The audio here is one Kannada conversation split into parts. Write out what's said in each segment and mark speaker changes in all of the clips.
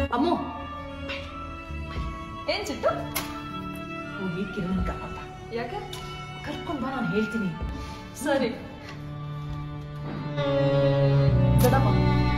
Speaker 1: ಅಮ್ಮು
Speaker 2: ಏನ್ ಚಿಟ್ಟು
Speaker 1: ಹೋಗಿ ಕಿರಣ್ ಕರ್ಕೊಂಬ
Speaker 2: ಯಾಕೆ
Speaker 1: ಕರ್ಕೊಂಡ್ ಬಾ ನಾನು ಹೇಳ್ತೀನಿ
Speaker 2: ಸರಿ ದೊಡ್ಡಮ್ಮ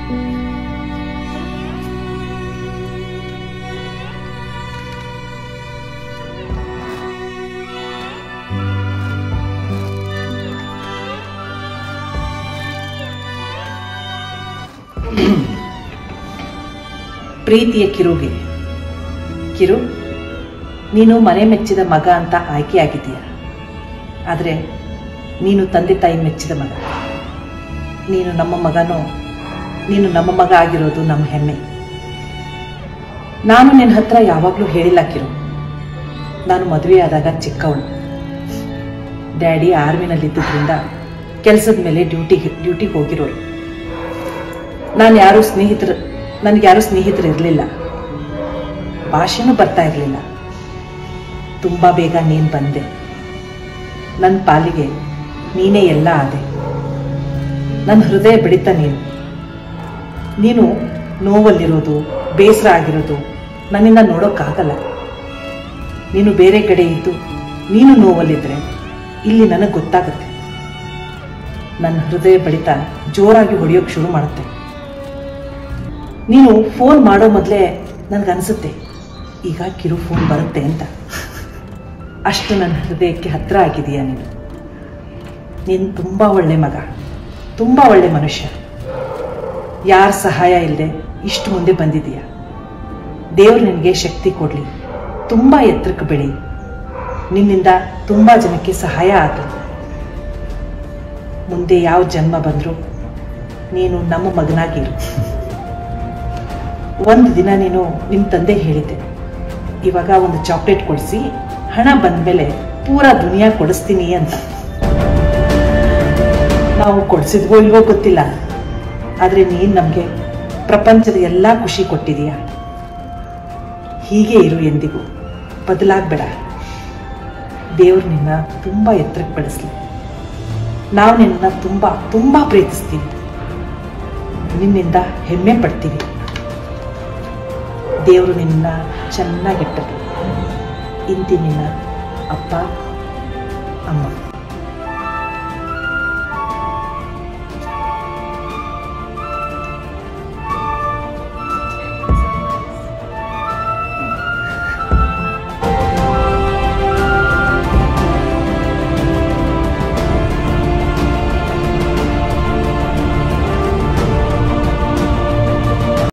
Speaker 1: ಪ್ರೀತಿಯ ಕಿರುಗೆ ಕಿರು ನೀನು ಮನೆ ಮೆಚ್ಚಿದ ಮಗ ಅಂತ ಆಯ್ಕೆಯಾಗಿದೀಯ ಆದರೆ ನೀನು ತಂದೆ ತಾಯಿ ಮೆಚ್ಚಿದ ಮಗ ನೀನು ನಮ್ಮ ಮಗನೋ ನೀನು ನಮ್ಮ ಮಗ ಆಗಿರೋದು ನಮ್ಮ ಹೆಮ್ಮೆ ನಾನು ನಿನ್ನ ಹತ್ರ ಯಾವಾಗಲೂ ಹೇಳಿಲ್ಲ ಕಿರು ನಾನು ಮದುವೆಯಾದಾಗ ಚಿಕ್ಕವಳು ಡ್ಯಾಡಿ ಆರ್ಮಿನಲ್ಲಿದ್ದರಿಂದ ಕೆಲಸದ ಮೇಲೆ ಡ್ಯೂಟಿಗೆ ಡ್ಯೂಟಿಗೆ ಹೋಗಿರೋರು ನಾನು ಯಾರು ಸ್ನೇಹಿತರು ನನಗೆ ಯಾರು ಸ್ನೇಹಿತರು ಇರಲಿಲ್ಲ ಭಾಷೆನೂ ಬರ್ತಾ ಇರಲಿಲ್ಲ ತುಂಬ ಬೇಗ ನೀನು ಬಂದೆ ನನ್ನ ಪಾಲಿಗೆ ನೀನೇ ಎಲ್ಲ ಆದೆ ನನ್ನ ಹೃದಯ ಬಿಡಿತ ನೀನು ನೀನು ನೋವಲ್ಲಿರೋದು ಬೇಸರ ಆಗಿರೋದು ನನ್ನಿಂದ ನೋಡೋಕ್ಕಾಗಲ್ಲ ನೀನು ಬೇರೆ ಕಡೆ ಇದ್ದು ನೀನು ನೋವಲ್ಲಿದ್ದರೆ ಇಲ್ಲಿ ನನಗೆ ಗೊತ್ತಾಗುತ್ತೆ ನನ್ನ ಹೃದಯ ಬಡಿತ ಜೋರಾಗಿ ಹೊಡೆಯೋಕೆ ಶುರು ಮಾಡುತ್ತೆ ನೀನು ಫೋನ್ ಮಾಡೋ ಮೊದಲೇ ನನಗನ್ಸುತ್ತೆ ಈಗ ಕಿರು ಫೋನ್ ಬರುತ್ತೆ ಅಂತ ಅಷ್ಟು ನನ್ನ ಹೃದಯಕ್ಕೆ ಹತ್ತಿರ ಆಗಿದೆಯಾ ನೀನು ನೀನು ತುಂಬ ಒಳ್ಳೆ ಮಗ ತುಂಬ ಒಳ್ಳೆ ಮನುಷ್ಯ ಯಾರ ಸಹಾಯ ಇಲ್ಲದೆ ಇಷ್ಟು ಮುಂದೆ ಬಂದಿದೀಯ ದೇವ್ರು ನಿನಗೆ ಶಕ್ತಿ ಕೊಡಲಿ ತುಂಬ ಎತ್ತರಕ್ಕೆ ಬೆಳಿ ನಿನ್ನಿಂದ ತುಂಬ ಜನಕ್ಕೆ ಸಹಾಯ ಆಗಲಿ ಮುಂದೆ ಯಾವ ಜನ್ಮ ಬಂದರೂ ನೀನು ನಮ್ಮ ಮಗನಾಗಿರು ಒಂದು ದಿನ ನೀನು ನಿಮ್ಮ ತಂದೆ ಹೇಳಿದ್ದೆ ಇವಾಗ ಒಂದು ಚಾಕ್ಲೇಟ್ ಕೊಡಿಸಿ ಹಣ ಬಂದಮೇಲೆ ಪೂರಾ ದುನಿಯಾ ಕೊಡಿಸ್ತೀನಿ ಅಂತ ನಾವು ಕೊಡಿಸಿದ್ವೋ ಇಲ್ವೋ ಗೊತ್ತಿಲ್ಲ ಆದರೆ ನೀನು ನಮಗೆ ಪ್ರಪಂಚದ ಎಲ್ಲ ಖುಷಿ ಕೊಟ್ಟಿದೀಯ ಹೀಗೆ ಇರು ಎಂದಿಗೂ ಬದಲಾಗಬೇಡ ದೇವ್ರು ನಿನ್ನ ತುಂಬ ಎತ್ತರಕ್ಕೆ ಬೆಳೆಸಲಿ ನಾವು ನಿನ್ನ ತುಂಬ ತುಂಬ ಪ್ರೀತಿಸ್ತೀವಿ ನಿನ್ನಿಂದ ಹೆಮ್ಮೆ ಪಡ್ತೀವಿ ದೇವರು ನಿನ್ನ ಚೆನ್ನಾಗಿಟ್ಟರು ಇಂತಿ ನಿನ್ನ ಅಪ್ಪ ಅಮ್ಮ